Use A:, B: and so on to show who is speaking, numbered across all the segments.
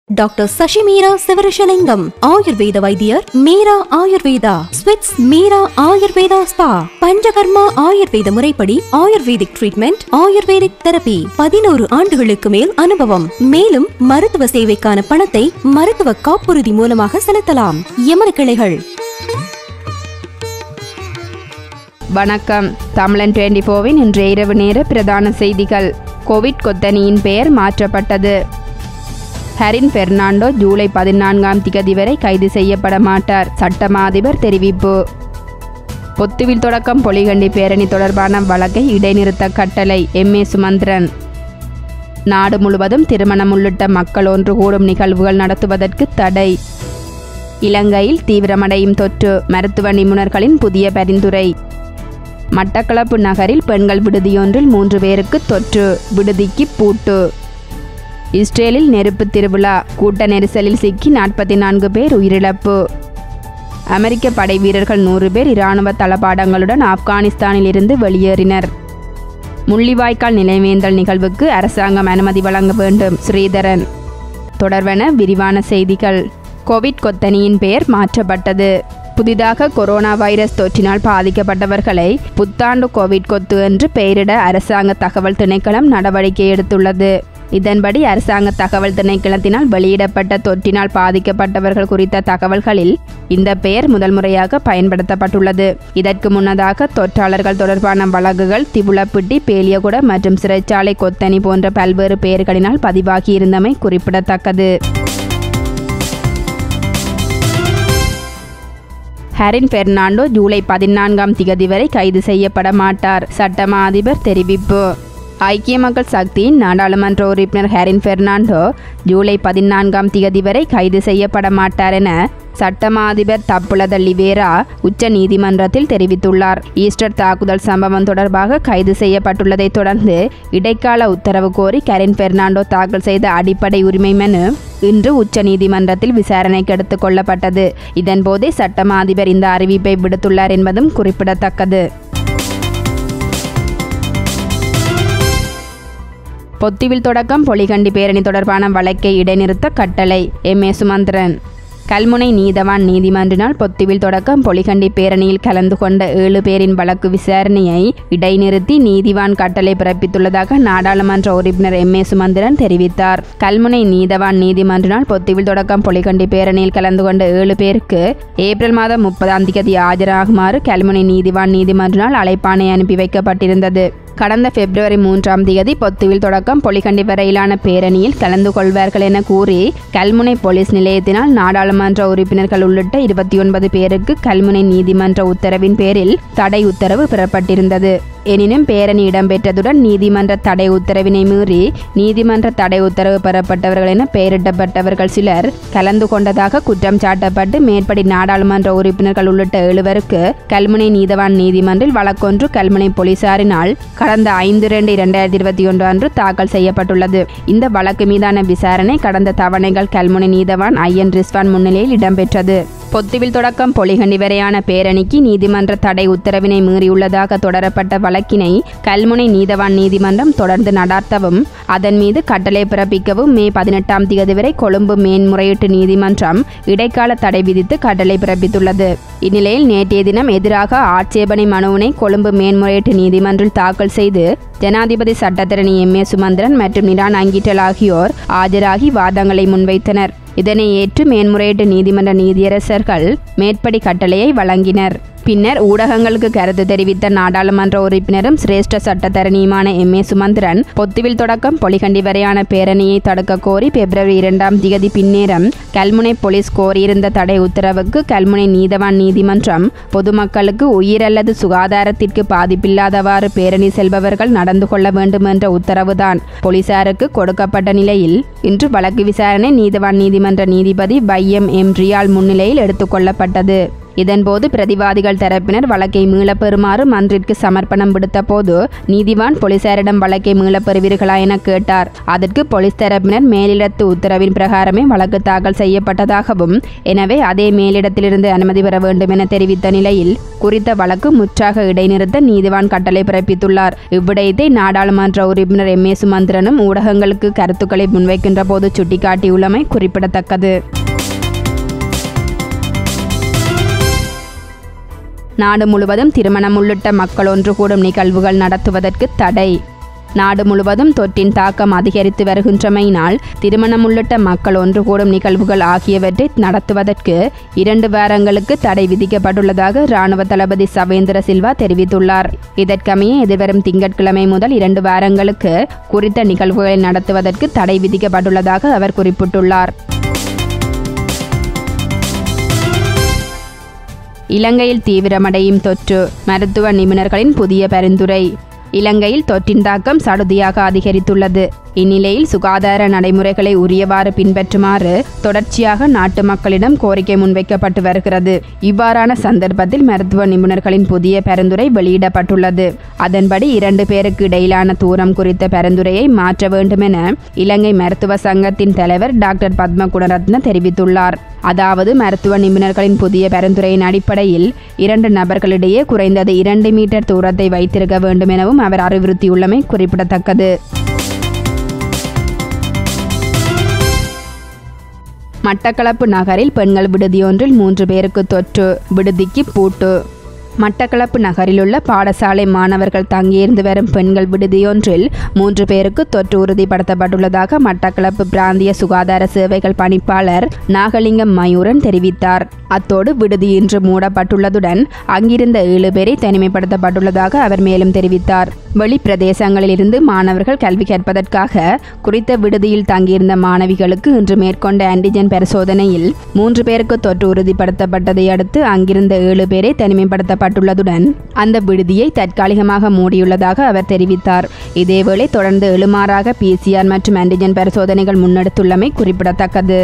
A: doctor Sasi Meera Sivarishalingam ஆயுர்வேத வைத்தியர் மீரா ஆயுர்வேதா ஸ்விட்ஸ் மீரா ஆயுர்வேதா ஸ்பா பஞ்சகர்மா ஆயுர்வேத முறைப்படி ஆயுர்வேதிக் ட்ரீட்மெண்ட் ஆயுர்வேதிக் தெரபி பதினோரு ஆண்டுகளுக்கு மேல் அனுபவம் மேலும் மருத்துவ சேவைக்கான பணத்தை மருத்துவ காப்புறுதி மூலமாக செலுத்தலாம் எமது கிளைகள்
B: வணக்கம் தமிழன் டுவெண்டி ஃபோவின் இன்றைய இரவு நேர பிரதான செய்திகள் கோவிட் கொத்தனியின் பெயர் மாற்றப்பட்டது ஹரின் பெர்னாண்டோ ஜூலை பதினான்காம் திகதி வரை கைது செய்யப்பட மாட்டார் சட்டமா அதிபர் தெரிவிப்பு பொத்துவில் தொடக்கம் பொலிகண்டி பேரணி தொடர்பான வழக்கை இடைநிறுத்த கட்டளை எம் ஏ சுமந்திரன் நாடு முழுவதும் திருமணம் உள்ளிட்ட மக்கள் ஒன்று கூடும் நிகழ்வுகள் நடத்துவதற்கு தடை இலங்கையில் தீவிரமடையும் தொற்று மருத்துவ நிபுணர்களின் புதிய பரிந்துரை மட்டக்களப்பு நகரில் பெண்கள் விடுதியொன்றில் மூன்று பேருக்கு தொற்று விடுதிக்கு பூட்டு இஸ்ரேலில் நெருப்பு திருவிழா கூட்ட நெரிசலில் சிக்கி நாற்பத்தி நான்கு பேர் உயிரிழப்பு அமெரிக்க படை வீரர்கள் நூறு பேர் இராணுவ தளபாடங்களுடன் ஆப்கானிஸ்தானில் இருந்து வெளியேறினர் முள்ளிவாய்க்கால் நிலைவேந்தல் நிகழ்வுக்கு அரசாங்கம் அனுமதி வழங்க வேண்டும் ஸ்ரீதரன் தொடர்வன விரிவான செய்திகள் கோவிட் கொத்தனியின் பெயர் மாற்றப்பட்டது புதிதாக கொரோனா வைரஸ் தொற்றினால் பாதிக்கப்பட்டவர்களை புத்தாண்டு கோவிட் கொத்து என்று பெயரிட அரசாங்க தகவல் திணைக்களம் நடவடிக்கை எடுத்துள்ளது இதன்படி அரசாங்க தகவல் திணைக்களத்தினால் வெளியிடப்பட்ட தொற்றினால் பாதிக்கப்பட்டவர்கள் குறித்த தகவல்களில் இந்த பெயர் முதல் முறையாக பயன்படுத்தப்பட்டுள்ளது இதற்கு முன்னதாக தொற்றாளர்கள் தொடர்பான வழக்குகள் திவுளப்பிட்டி பேலியகுட மற்றும் சிறைச்சாலை கொத்தனி போன்ற பல்வேறு பெயர்களினால் பதிவாகியிருந்தமை குறிப்பிடத்தக்கது ஹரின் பெர்னாண்டோ ஜூலை பதினான்காம் திகதி வரை கைது செய்யப்பட மாட்டார் சட்டமா அதிபர் தெரிவிப்பு ஐக்கிய மக்கள் சக்தியின் நாடாளுமன்ற உறுப்பினர் ஹரின் பெர்னாண்டோ ஜூலை பதினான்காம் திகதி வரை கைது செய்யப்பட மாட்டார் என சட்டமா அதிபர் தப்புலத லிவேரா உச்ச நீதிமன்றத்தில் தெரிவித்துள்ளார் ஈஸ்டர் தாக்குதல் சம்பவம் தொடர்பாக கைது செய்யப்பட்டுள்ளதைத் தொடர்ந்து இடைக்கால உத்தரவு கோரி கரின் பெர்னாண்டோ தாக்கல் செய்த அடிப்படை உரிமை மனு இன்று உச்ச நீதிமன்றத்தில் விசாரணைக்கு எடுத்துக் கொள்ளப்பட்டது இதன்போதே சட்டமா அதிபர் இந்த அறிவிப்பை விடுத்துள்ளார் என்பதும் குறிப்பிடத்தக்கது பொத்திவில் தொடக்கம் பொலிகண்டி பேரணி தொடர்பான வழக்கை இடைநிறுத்த கட்டளை எம் ஏ சுமந்திரன் கல்முனை நீதவான் நீதிமன்றினால் பொத்துவில் தொடக்கம் பொலிகண்டி பேரணியில் கலந்து கொண்ட ஏழு பேரின் வழக்கு விசாரணையை இடைநிறுத்தி நீதிவான் கட்டளை பிறப்பித்துள்ளதாக நாடாளுமன்ற உறுப்பினர் எம் ஏ சுமந்திரன் தெரிவித்தார் கல்முனை நீதவான் நீதிமன்றினால் பொத்துவில் தொடக்கம் பொலிகண்டி பேரணியில் கலந்து கொண்ட ஏழு பேருக்கு ஏப்ரல் மாதம் முப்பதாம் தேதி ஆஜராகுமாறு கல்முனை நீதிவான் நீதிமன்றினால் அழைப்பாணை அனுப்பி வைக்கப்பட்டிருந்தது கடந்த பிப்ரவரி மூன்றாம் தேதி பொத்துவில் தொடக்கம் பொலிகண்டி வரையிலான பேரணியில் கலந்து கொள்வார்கள் என கூறி கல்முனை போலீஸ் நிலையத்தினால் நாடாளுமன்ற உறுப்பினர்கள் உள்ளிட்ட இருபத்தி ஒன்பது பேருக்கு கல்முனை நீதிமன்ற உத்தரவின் பேரில் தடை உத்தரவு பெறப்பட்டிருந்தது எனினும் பேரணி இடம்பெற்றதுடன் நீதிமன்ற தடை உத்தரவினை மீறி நீதிமன்ற தடை உத்தரவு பெறப்பட்டவர்கள் என பெயரிடப்பட்டவர்கள் சிலர் கலந்து கொண்டதாக குற்றம் சாட்டப்பட்டு மேற்படி நாடாளுமன்ற உறுப்பினர்கள் உள்ளிட்ட எழுவருக்கு கல்முனை நீதவான் நீதிமன்றில் வழக்கொன்று கல்முனை போலீசாரினால் கடந்த ஐந்து ரெண்டு இரண்டாயிரத்தி இருபத்தி ஒன்று அன்று தாக்கல் செய்யப்பட்டுள்ளது இந்த வழக்கு மீதான விசாரணை கடந்த தவணைகள் கல்முனை நீதவான் ஐயன் ரிஸ்வான் முன்னிலையில் இடம்பெற்றது பொத்துவில் தொடக்கம் பொலிகண்டி வரையான பேரணிக்கு நீதிமன்ற தடை உத்தரவினை மீறியுள்ளதாக தொடரப்பட்ட வழக்கினை கல்முனை நீதவான் நீதிமன்றம் தொடர்ந்து நடாத்தவும் அதன் மீது கட்டளை பிறப்பிக்கவும் மே பதினெட்டாம் தேதி வரை கொழும்பு மேன்முறையீட்டு நீதிமன்றம் இடைக்கால தடை விதித்து கட்டளை பிறப்பித்துள்ளது இந்நிலையில் நேற்றைய தினம் எதிராக ஆட்சேபனை மனுவினை கொழும்பு மேன்முறையீட்டு நீதிமன்றில் தாக்கல் செய்து ஜனாதிபதி சட்டத்தரணி எம் ஏ சுமந்திரன் மற்றும் நிரான் அங்கிட்டல் ஆகியோர் ஆஜராகி வாதங்களை முன்வைத்தனர் இதனை ஏற்று மேன்முறையீட்டு நீதிமன்ற நீதியரசர்கள் மேற்படி கட்டளையை வழங்கினர் பின்னர் ஊடகங்களுக்கு கருத்து தெரிவித்த நாடாளுமன்ற உறுப்பினரும் சிரேஷ்ட சட்டத்தரணியுமான எம் ஏ சுமந்திரன் பொத்துவில் தொடக்கம் பொலிகண்டி வரையான பேரணியை தடுக்க கோரி பிப்ரவரி இரண்டாம் திகதி பின்னேரம் கல்முனை போலீஸ் கோரியிருந்த தடை உத்தரவுக்கு கல்முனை நீதவான் நீதிமன்றம் பொதுமக்களுக்கு உயிர் அல்லது சுகாதாரத்திற்கு பாதிப்பில்லாதவாறு பேரணி செல்பவர்கள் நடந்து கொள்ள வேண்டும் என்ற உத்தரவுதான் போலீசாருக்கு கொடுக்கப்பட்ட நிலையில் இன்று வழக்கு விசாரணை நீதவான் நீதிமன்ற நீதிபதி பையம் எம் ரியால் முன்னிலையில் எடுத்துக்கொள்ளப்பட்டது இதன்போது பிரதிவாதிகள் தரப்பினர் வழக்கை மீளப் பெறுமாறு மன்றிற்கு சமர்ப்பணம் விடுத்த போது நீதிவான் போலீசாரிடம் வழக்கை மீளப் பெறுவீர்களா என கேட்டார் அதற்கு போலீஸ் தரப்பினர் மேலிடத்து உத்தரவின் பிரகாரமே வழக்கு தாக்கல் செய்யப்பட்டதாகவும் எனவே அதே மேலிடத்திலிருந்து அனுமதி பெற வேண்டும் என தெரிவித்த நிலையில் குறித்த வழக்கு முற்றாக இடைநிறுத்த நீதிவான் கட்டளை பிறப்பித்துள்ளார் இவ்விடயத்தை நாடாளுமன்ற உறுப்பினர் எம் ஏ சுமந்திரனும் ஊடகங்களுக்கு கருத்துக்களை முன்வைக்கின்ற போது சுட்டிக்காட்டியுள்ளமை குறிப்பிடத்தக்கது நாடு முழுவதும் திருமணம் உள்ளிட்ட மக்கள் ஒன்று கூடும் நிகழ்வுகள் நடத்துவதற்கு தடை நாடு முழுவதும் தொற்றின் தாக்கம் அதிகரித்து வருகின்றமையினால் திருமணம் உள்ளிட்ட மக்கள் ஒன்று கூடும் நிகழ்வுகள் ஆகியவற்றை நடத்துவதற்கு இரண்டு வாரங்களுக்கு தடை விதிக்கப்பட்டுள்ளதாக இராணுவ தளபதி சவேந்திர சில்வா தெரிவித்துள்ளார் இதற்கமைய எதிர்வரும் திங்கட்கிழமை முதல் இரண்டு வாரங்களுக்கு குறித்த நிகழ்வுகளை நடத்துவதற்கு தடை விதிக்கப்பட்டுள்ளதாக அவர் குறிப்பிட்டுள்ளார் இலங்கையில் தீவிரமடையும் தொற்று மருத்துவ நிபுணர்களின் புதிய பரிந்துரை இலங்கையில் தொற்றின் தாக்கம் சடுதியாக அதிகரித்துள்ளது இந்நிலையில் சுகாதார நடைமுறைகளை உரியவாறு பின்பற்றுமாறு தொடர்ச்சியாக நாட்டு மக்களிடம் கோரிக்கை முன்வைக்கப்பட்டு வருகிறது இவ்வாறான சந்தர்ப்பத்தில் மருத்துவ நிபுணர்களின் புதிய பரிந்துரை வெளியிடப்பட்டுள்ளது அதன்படி இரண்டு பேருக்கு இடையிலான தூரம் குறித்த பரிந்துரையை மாற்ற வேண்டுமென இலங்கை மருத்துவ சங்கத்தின் தலைவர் டாக்டர் பத்ம குணரத்ன தெரிவித்துள்ளார் அதாவது மருத்துவ நிபுணர்களின் புதிய பரிந்துரையின் அடிப்படையில் இரண்டு நபர்களிடையே குறைந்தது இரண்டு மீட்டர் தூரத்தை வைத்திருக்க வேண்டும் எனவும் அவர் அறிவுறுத்தியுள்ளமை குறிப்பிடத்தக்கது மட்டக்களப்பு நகரில் பெண்கள் விடுதியொன்றில் மூன்று பேருக்கு தொற்று விடுதிக்கு பூட்டு மட்டக்களப்பு நகரிலுள்ள பாடசாலை மாணவர்கள் தங்கியிருந்து வரும் பெண்கள் விடுதியொன்றில் மூன்று பேருக்கு தொற்று உறுதிப்படுத்தப்பட்டுள்ளதாக மட்டக்களப்பு பிராந்திய சுகாதார சேவைகள் பணிப்பாளர் நாகலிங்கம் மயூரன் தெரிவித்தார் அத்தோடு விடுதி இன்று மூடப்பட்டுள்ளதுடன் அங்கிருந்த ஏழு பேரை தனிமைப்படுத்தப்பட்டுள்ளதாக அவர் மேலும் தெரிவித்தார் வெளி பிரதேசங்களிலிருந்து மாணவர்கள் கல்வி கற்பதற்காக குறித்த விடுதியில் தங்கியிருந்த மாணவிகளுக்கு இன்று மேற்கொண்ட ஆன்டிஜென் பரிசோதனையில் மூன்று பேருக்கு தொற்று உறுதிப்படுத்தப்பட்டதை அடுத்து அங்கிருந்த ஏழு பேரை தனிமைப்படுத்தப்பட்டுள்ளதுடன் அந்த விடுதியை தற்காலிகமாக மூடியுள்ளதாக அவர் தெரிவித்தார் இதேவேளை தொடர்ந்து எழுமாறாக பிசிஆர் மற்றும் ஆன்டிஜென் பரிசோதனைகள் முன்னெடுத்துள்ளமை குறிப்பிடத்தக்கது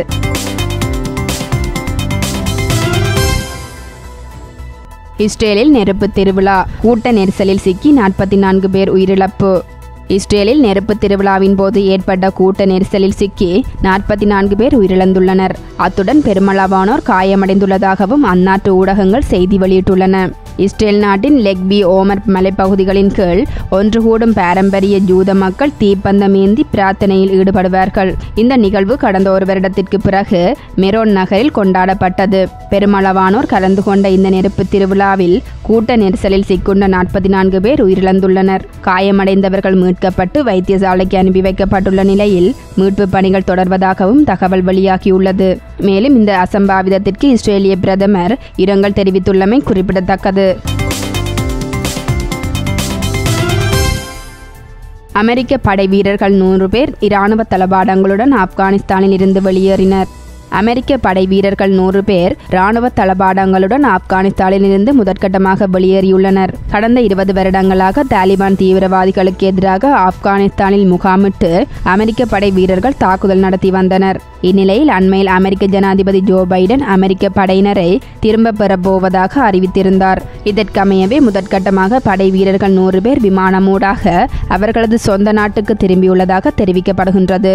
B: இஸ்ரேலில் நெருப்பு திருவிழா கூட்ட நெரிசலில் சிக்கி நாற்பத்தி நான்கு பேர் உயிரிழப்பு இஸ்ரேலில் நெருப்பு திருவிழாவின் போது ஏற்பட்ட கூட்ட நெரிசலில் சிக்கி நாற்பத்தி நான்கு பேர் உயிரிழந்துள்ளனர் அத்துடன் பெருமளவானோர் காயமடைந்துள்ளதாகவும் அந்நாட்டு ஊடகங்கள் செய்தி வெளியிட்டுள்ளன இஸ்ரேல் நாட்டின் லெக்பி ஓமர் மலைப்பகுதிகளின் கீழ் ஒன்று கூடும் பாரம்பரிய ஜூத மக்கள் தீப்பந்தம் ஏந்தி பிரார்த்தனையில் ஈடுபடுவார்கள் இந்த நிகழ்வு கடந்த ஒரு வருடத்திற்கு பிறகு மெரோன் நகரில் கொண்டாடப்பட்டது பெருமளவானோர் கலந்து கொண்ட இந்த நெருப்பு திருவிழாவில் கூட்ட நெரிசலில் சிக்குண்ட நாற்பத்தி நான்கு பேர் உயிரிழந்துள்ளனர் காயமடைந்தவர்கள் மீட்கப்பட்டு வைத்தியசாலைக்கு அனுப்பி வைக்கப்பட்டுள்ள நிலையில் மீட்பு பணிகள் தொடர்வதாகவும் தகவல் வெளியாகியுள்ளது மேலும் இந்த அசம்பாவிதத்திற்கு இஸ்ரேலிய பிரதமர் இரங்கல் தெரிவித்துள்ளமை குறிப்பிடத்தக்கது அமெரிக்க படை வீரர்கள் நூறு பேர் இராணுவ தளபாடங்களுடன் ஆப்கானிஸ்தானில் இருந்து வெளியேறினர் அமெரிக்க படை வீரர்கள் நூறு பேர் இராணுவ தளபாடங்களுடன் ஆப்கானிஸ்தானில் இருந்து முதற்கட்டமாக வெளியேறியுள்ளனர் கடந்த இருபது வருடங்களாக தாலிபான் தீவிரவாதிகளுக்கு எதிராக ஆப்கானிஸ்தானில் முகாமிட்டு அமெரிக்க படை வீரர்கள் தாக்குதல் நடத்தி வந்தனர் இந்நிலையில் அண்மையில் அமெரிக்க ஜனாதிபதி ஜோ பைடன் அமெரிக்க படையினரை திரும்ப பெறப்போவதாக அறிவித்திருந்தார் இதற்கமையவே முதற்கட்டமாக படை வீரர்கள் நூறு பேர் விமானமூடாக அவர்களது சொந்த நாட்டுக்கு திரும்பியுள்ளதாக தெரிவிக்கப்படுகின்றது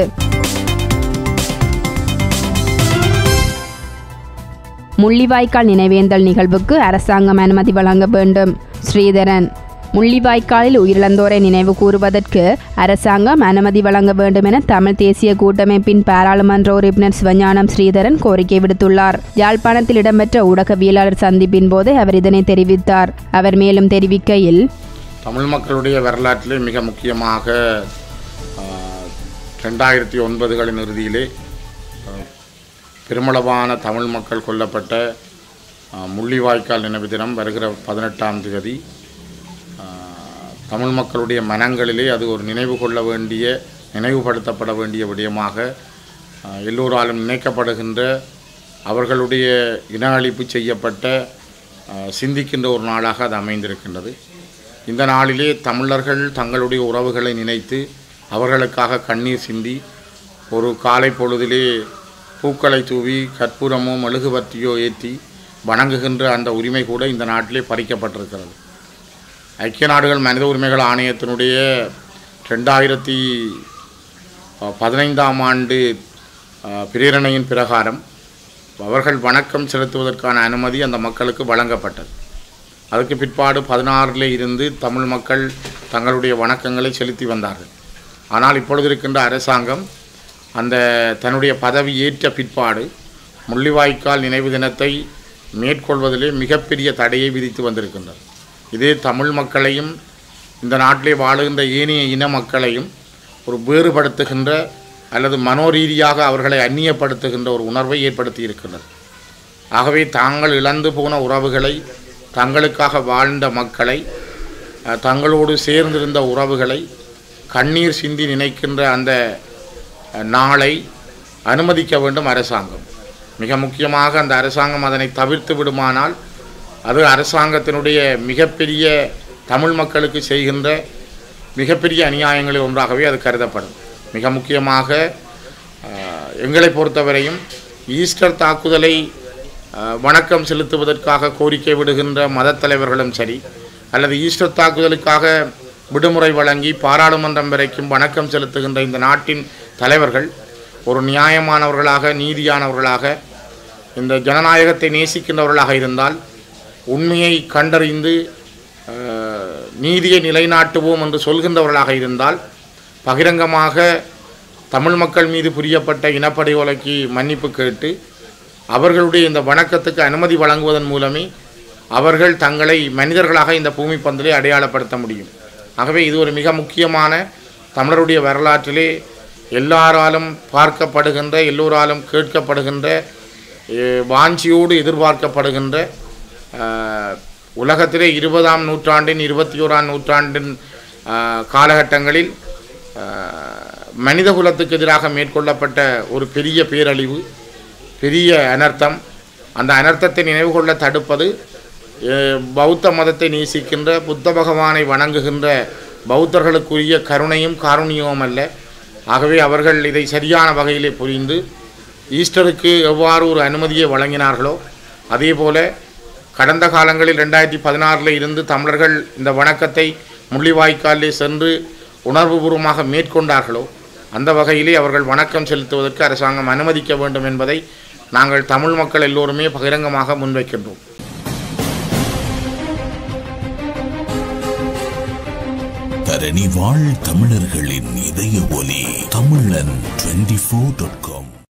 B: முள்ளிவாய்க்கால் நினைவேந்தல் நிகழ்வுக்கு அரசாங்கம் அனுமதி வழங்க வேண்டும் ஸ்ரீதரன் முள்ளிவாய்க்காலில் உயிரிழந்தோரை நினைவு கூறுவதற்கு அரசாங்கம் அனுமதி வழங்க வேண்டும் என தமிழ் தேசிய கூட்டமைப்பின் பாராளுமன்ற உறுப்பினர் சிவஞானம் ஸ்ரீதரன் கோரிக்கை விடுத்துள்ளார் யாழ்ப்பாணத்தில் இடம்பெற்ற ஊடகவியலாளர் சந்திப்பின் போது அவர் இதனை தெரிவித்தார் அவர் மேலும் தெரிவிக்கையில்
C: தமிழ் மக்களுடைய வரலாற்றிலே மிக முக்கியமாக ஆஹ், ரெண்டாயிரத்தி ஒன்பதுகளின் இறுதியிலே ஆஹ், பெருமளவான தமிழ் மக்கள் கொல்லப்பட்ட ஆஹ், முள்ளிவாய்க்கால் நினைவு தினம் வருகிற பதினெட்டாம் தேதி ஆஹ், தமிழ் மக்களுடைய மனங்களிலே அது ஒரு நினைவு கொள்ள வேண்டிய நினைவுபடுத்தப்பட வேண்டிய விடயமாக ஆஹ், எல்லோராலும் நினைக்கப்படுகின்ற அவர்களுடைய இன அழிப்பு செய்யப்பட்ட ஆஹ், சிந்திக்கின்ற ஒரு நாளாக அது அமைந்திருக்கின்றது இந்த நாளிலே தமிழர்கள் தங்களுடைய உறவுகளை நினைத்து அவர்களுக்காக கண்ணீர் சிந்தி ஒரு காலை பொழுதிலே பூக்களை தூவி கற்பூரமோ மெழுகுவர்த்தியோ ஏற்றி வணங்குகின்ற அந்த உரிமை கூட இந்த நாட்டிலே பறிக்கப்பட்டிருக்கிறது ஐக்கிய நாடுகள் மனித உரிமைகள் ஆணையத்தினுடைய ரெண்டாயிரத்தி பதினைந்தாம் ஆண்டு அஹ், பிரேரணையின் பிரகாரம் அவர்கள் வணக்கம் செலுத்துவதற்கான அனுமதி அந்த மக்களுக்கு வழங்கப்பட்டது அதுக்கு பிற்பாடு பதினாறில் இருந்து தமிழ் மக்கள் தங்களுடைய வணக்கங்களை செலுத்தி வந்தார்கள் ஆனால் இப்பொழுது இருக்கின்ற அரசாங்கம் அந்த தன்னுடைய பதவி ஏற்ற பிற்பாடு முள்ளிவாய்க்கால் நினைவு தினத்தை மேற்கொள்வதிலே மிகப்பெரிய தடையை விதித்து வந்திருக்கின்றது இது தமிழ் மக்களையும் இந்த நாட்டிலே வாழுகின்ற ஏனைய இன மக்களையும் ஒரு வேறுபடுத்துகின்ற அல்லது மனோரீதியாக அவர்களை அந்நியப்படுத்துகின்ற ஒரு உணர்வை ஏற்படுத்தி இருக்கின்றது ஆகவே தாங்கள் இழந்து போன உறவுகளை தங்களுக்காக வாழ்ந்த மக்களை அஹ், தங்களோடு சேர்ந்திருந்த உறவுகளை கண்ணீர் சிந்தி நினைக்கின்ற அந்த அஹ், நாளை அனுமதிக்க வேண்டும் அரசாங்கம் மிக முக்கியமாக அந்த அரசாங்கம் அதனை தவிர்த்து விடுமானால் அது அரசாங்கத்தினுடைய மிகப்பெரிய தமிழ் மக்களுக்கு செய்கின்ற மிகப்பெரிய அநியாயங்களில் ஒன்றாகவே அது கருதப்படும் மிக முக்கியமாக அஹ், எங்களை பொறுத்தவரையும் ஈஸ்டர் தாக்குதலை அஹ், வணக்கம் செலுத்துவதற்காக கோரிக்கை விடுகின்ற மதத் தலைவர்களும் சரி அல்லது ஈஸ்டர் தாக்குதலுக்காக விடுமுறை வழங்கி பாராளுமன்றம் வரைக்கும் வணக்கம் செலுத்துகின்ற இந்த நாட்டின் தலைவர்கள் ஒரு நியாயமானவர்களாக நீதியானவர்களாக இந்த ஜனநாயகத்தை நேசிக்கின்றவர்களாக இருந்தால் உண்மையை கண்டறிந்து அஹ், நீதியை நிலைநாட்டுவோம் என்று சொல்கின்றவர்களாக இருந்தால் பகிரங்கமாக தமிழ் மக்கள் மீது புரியப்பட்ட இனப்படுகொலைக்கு மன்னிப்பு கேட்டு அவர்களுடைய இந்த வணக்கத்துக்கு அனுமதி வழங்குவதன் மூலமே அவர்கள் தங்களை மனிதர்களாக இந்த பூமி பந்திலே அடையாளப்படுத்த முடியும் ஆகவே இது ஒரு மிக முக்கியமான தமிழருடைய வரலாற்றிலே எல்லாராலும் பார்க்கப்படுகின்ற எல்லோராலும் கேட்கப்படுகின்ற அஹ், வாஞ்சியோடு எதிர்பார்க்கப்படுகின்ற அஹ், உலகத்திலே இருபதாம் நூற்றாண்டின் இருபத்தி ஓராம் நூற்றாண்டின் அஹ், காலகட்டங்களில் அஹ், மனித குலத்துக்கு எதிராக மேற்கொள்ளப்பட்ட ஒரு பெரிய பேரழிவு பெரிய அனர்த்தம் அந்த அனர்த்தத்தை நினைவு கொள்ள தடுப்பது அஹ், பௌத்த மதத்தை நேசிக்கின்ற புத்த பகவானை வணங்குகின்ற பௌத்தர்களுக்குரிய கருணையும் காருண்யமும் அல்ல ஆகவே அவர்கள் இதை சரியான வகையிலே புரிந்து ஈஸ்டருக்கு எவ்வாறு ஒரு அனுமதியை வழங்கினார்களோ அதே போல கடந்த காலங்களில் ரெண்டாயிரத்தி பதினாறில் இருந்து தமிழர்கள் இந்த வணக்கத்தை முள்ளிவாய்க்காலிலே சென்று உணர்வுபூர்வமாக மேற்கொண்டார்களோ அந்த வகையிலே அவர்கள் வணக்கம் செலுத்துவதற்கு அரசாங்கம் அனுமதிக்க வேண்டும் என்பதை நாங்கள் தமிழ் மக்கள் எல்லோருமே பகிரங்கமாக முன்வைக்கின்றோம்
D: தரணி வாழ் தமிழர்களின் இதய ஒலி தமிழன் டுவெண்டி ஃபோர் டாட் காம்